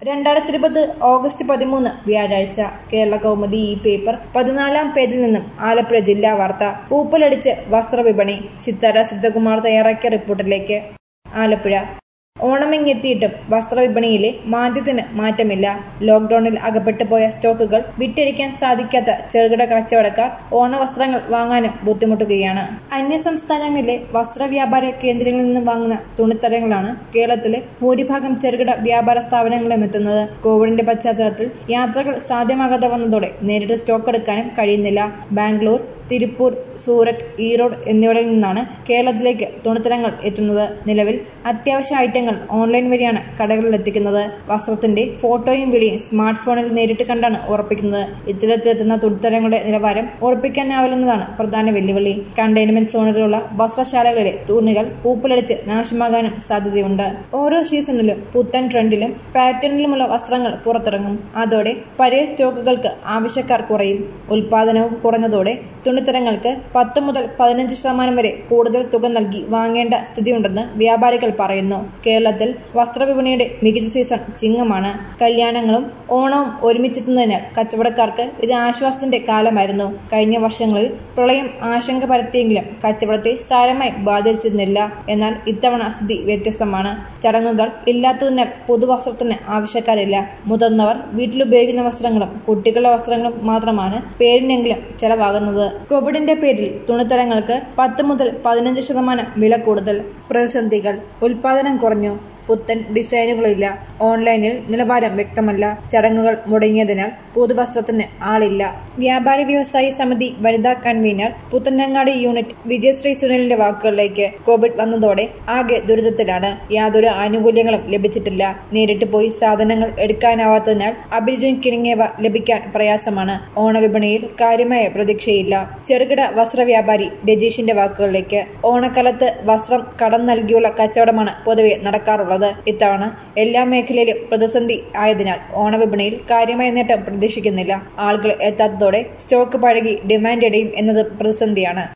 രണ്ടായിരത്തി ഇരുപത് ഓഗസ്റ്റ് പതിമൂന്ന് വ്യാഴാഴ്ച കേരള കൗമുദി ഈ പേപ്പർ പതിനാലാം പേജിൽ നിന്നും ആലപ്പുഴ ജില്ലാ വാർത്ത പൂപ്പലടിച്ച് വസ്ത്രവിപണി സിത്താര സിദ്ധകുമാർ തയ്യാറാക്കിയ റിപ്പോർട്ടിലേക്ക് ആലപ്പുഴ ഓണമെത്തിയിട്ടും വസ്ത്രവിപണിയിലെ മാന്ദ്യത്തിന് മാറ്റമില്ല ലോക്ഡൌണിൽ അകപ്പെട്ടു പോയ സ്റ്റോക്കുകൾ വിറ്റഴിക്കാൻ സാധിക്കാത്ത ചെറുകിട കച്ചവടക്കാർ ഓണവസ്ത്രങ്ങൾ വാങ്ങാനും ബുദ്ധിമുട്ടുകയാണ് അന്യസംസ്ഥാനങ്ങളിലെ വസ്ത്രവ്യാപാര കേന്ദ്രങ്ങളിൽ നിന്ന് വാങ്ങുന്ന തുണിത്തരങ്ങളാണ് കേരളത്തിലെ ഭൂരിഭാഗം ചെറുകിട വ്യാപാര സ്ഥാപനങ്ങളും എത്തുന്നത് കോവിഡിന്റെ പശ്ചാത്തലത്തിൽ യാത്രകൾ സാധ്യമാകാതെ വന്നതോടെ നേരിട്ട് സ്റ്റോക്ക് എടുക്കാനും കഴിയുന്നില്ല ബാംഗ്ലൂർ തിരുപ്പൂർ സൂററ്റ് ഈറോഡ് എന്നിവിടങ്ങളിൽ നിന്നാണ് കേരളത്തിലേക്ക് തുണിത്തരങ്ങൾ എത്തുന്നത് നിലവിൽ അത്യാവശ്യ ഐറ്റങ്ങൾ ഓൺലൈൻ വഴിയാണ് കടകളിൽ എത്തിക്കുന്നത് വസ്ത്രത്തിന്റെ ഫോട്ടോയും വിലയും സ്മാർട്ട് ഫോണിൽ നേരിട്ട് കണ്ടാണ് ഉറപ്പിക്കുന്നത് ഇത്തരത്തിലെത്തുന്ന തുണിത്തരങ്ങളുടെ നിലവാരം ഉറപ്പിക്കാനാവില്ലെന്നതാണ് പ്രധാന വെല്ലുവിളി കണ്ടെയ്ൻമെന്റ് സോണുകളിലുള്ള വസ്ത്രശാലകളിലെ തുണികൾ പൂപ്പലടിച്ച് നാശമാകാനും സാധ്യതയുണ്ട് ഓരോ സീസണിലും പുത്തൻ ട്രെൻഡിലും പാറ്റേണിലുമുള്ള വസ്ത്രങ്ങൾ പുറത്തിറങ്ങും അതോടെ പഴയ സ്റ്റോക്കുകൾക്ക് ആവശ്യക്കാർ കുറയും ഉൽപാദനവും കുറഞ്ഞതോടെ തുണിത്തരങ്ങൾക്ക് പത്ത് മുതൽ പതിനഞ്ച് ശതമാനം വരെ കൂടുതൽ തുക നൽകി വാങ്ങേണ്ട സ്ഥിതിയുണ്ടെന്ന് വ്യാപാരികൾ പറയുന്നു കേരളത്തിൽ വസ്ത്രവിപണിയുടെ മികച്ച സീസൺ ചിങ്ങമാണ് കല്യാണങ്ങളും ഓണവും ഒരുമിച്ചെത്തുന്നതിനാൽ കച്ചവടക്കാർക്ക് ഇത് ആശ്വാസത്തിന്റെ കാലമായിരുന്നു കഴിഞ്ഞ വർഷങ്ങളിൽ പ്രളയം ആശങ്ക പരത്തിയെങ്കിലും കച്ചവടത്തെ സാരമായി ബാധിച്ചിരുന്നില്ല എന്നാൽ ഇത്തവണ സ്ഥിതി വ്യത്യസ്തമാണ് ചടങ്ങുകൾ ഇല്ലാത്തതിനാൽ പുതുവസ്ത്രത്തിന് ആവശ്യക്കാരില്ല മുതിർന്നവർ വീട്ടിലുപയോഗിക്കുന്ന വസ്ത്രങ്ങളും കുട്ടികളുടെ വസ്ത്രങ്ങളും മാത്രമാണ് പേരിനെങ്കിലും ചെലവാകുന്നത് കോവിഡിന്റെ പേരിൽ തുണിത്തരങ്ങൾക്ക് പത്ത് മുതൽ പതിനഞ്ച് ശതമാനം വില കൂടുതൽ പ്രതിസന്ധികൾ ഉൽപാദനം കുറഞ്ഞു പുത്തൻ ഡിസൈനുകളില്ല ഓൺലൈനിൽ നിലവാരം വ്യക്തമല്ല ചടങ്ങുകൾ മുടങ്ങിയതിനാൽ പുതുവസ്ത്രത്തിന് ആളില്ല വ്യാപാരി വ്യവസായി സമിതി വനിതാ കൺവീനർ പുത്തനങ്ങാടി യൂണിറ്റ് വിജയശ്രീ സുനിലിന്റെ വാക്കുകളിലേക്ക് കോവിഡ് വന്നതോടെ ആകെ ദുരിതത്തിലാണ് യാതൊരു ആനുകൂല്യങ്ങളും ലഭിച്ചിട്ടില്ല നേരിട്ട് പോയി സാധനങ്ങൾ എടുക്കാനാവാത്തതിനാൽ അഭിരുചിയും കിണങ്ങിയവ ലഭിക്കാൻ പ്രയാസമാണ് ഓണവിപണിയിൽ കാര്യമായ പ്രതീക്ഷയില്ല ചെറുകിട വസ്ത്ര വ്യാപാരി രജീഷിന്റെ വാക്കുകളിലേക്ക് ഓണക്കാലത്ത് വസ്ത്രം കടം നൽകിയുള്ള കച്ചവടമാണ് പൊതുവെ നടക്കാറുള്ളത് ഇത്തവണ എല്ലാ മേഖലയിലും പ്രതിസന്ധി ആയതിനാൽ ഓണവിപണിയിൽ കാര്യമായ നേട്ടം പ്രതീക്ഷിക്കുന്നില്ല ആളുകൾ എത്താത്തതോടെ സ്റ്റോക്ക് പഴകി ഡിമാൻഡ് ഇടയും എന്നത് പ്രതിസന്ധിയാണ്